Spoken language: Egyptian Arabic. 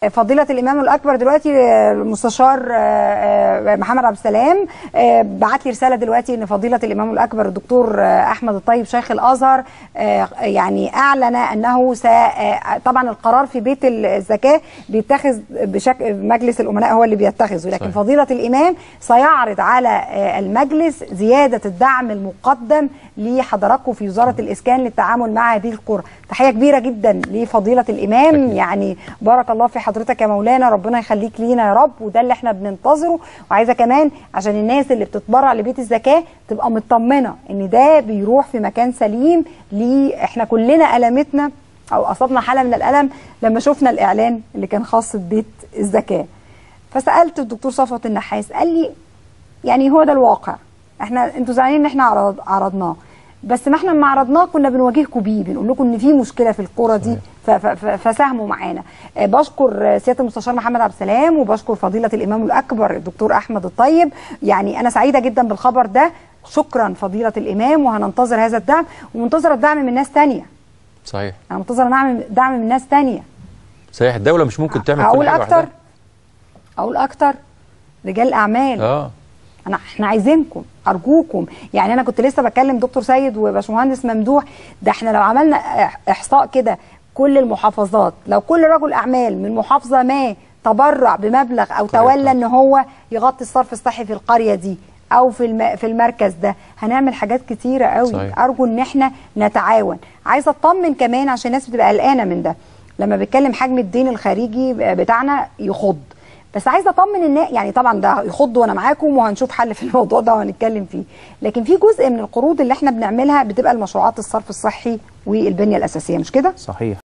فضيلة الإمام الأكبر دلوقتي المستشار محمد عبد السلام بعت لي رسالة دلوقتي إن فضيلة الإمام الأكبر الدكتور أحمد الطيب شيخ الأزهر يعني أعلن أنه س طبعا القرار في بيت الزكاة بيتخذ بشكل مجلس الأمناء هو اللي بيتخذه لكن صحيح. فضيلة الإمام سيعرض على المجلس زيادة الدعم المقدم لحضراتكم في وزارة الإسكان للتعامل مع هذه القرى تحية كبيرة جدا لفضيلة الإمام أكيد. يعني بارك الله في حضرتك يا مولانا ربنا يخليك لينا يا رب وده اللي احنا بننتظره وعايزه كمان عشان الناس اللي بتتبرع لبيت الزكاه تبقى مطمنه ان ده بيروح في مكان سليم ليه احنا كلنا المتنا او اصابنا حاله من الالم لما شفنا الاعلان اللي كان خاص ببيت الزكاه فسالت الدكتور صفوت النحاس قال لي يعني هو ده الواقع احنا انتوا زعلانين ان احنا عرض عرضناه بس ما احنا لما عرضناه كنا بنواجهكم بيه بنقول لكم ان في مشكله في القرى دي فساهموا معانا بشكر سياده المستشار محمد عبد السلام وبشكر فضيله الامام الاكبر الدكتور احمد الطيب يعني انا سعيده جدا بالخبر ده شكرا فضيله الامام وهننتظر هذا الدعم ومنتظره الدعم من ناس ثانيه صحيح انا منتظره دعم دعم من ناس ثانيه صحيح الدوله مش ممكن تعمل اقول كل حاجه اكتر وحدها. اقول اكتر رجال اعمال اه انا احنا عايزينكم ارجوكم يعني انا كنت لسه بكلم دكتور سيد وباشمهندس ممدوح ده احنا لو عملنا احصاء كده كل المحافظات لو كل رجل اعمال من محافظه ما تبرع بمبلغ او تولى ان هو يغطي الصرف الصحي في القريه دي او في الم... في المركز ده هنعمل حاجات كتيره قوي صحيح. ارجو ان احنا نتعاون عايزه اطمن كمان عشان الناس بتبقى قلقانه من ده لما بيتكلم حجم الدين الخارجي بتاعنا يخض بس عايزه اطمن الناس يعني طبعا ده يخض وانا معاكم وهنشوف حل في الموضوع ده وهنتكلم فيه لكن في جزء من القروض اللي احنا بنعملها بتبقى المشروعات الصرف الصحي والبنيه الاساسيه مش كده صحيح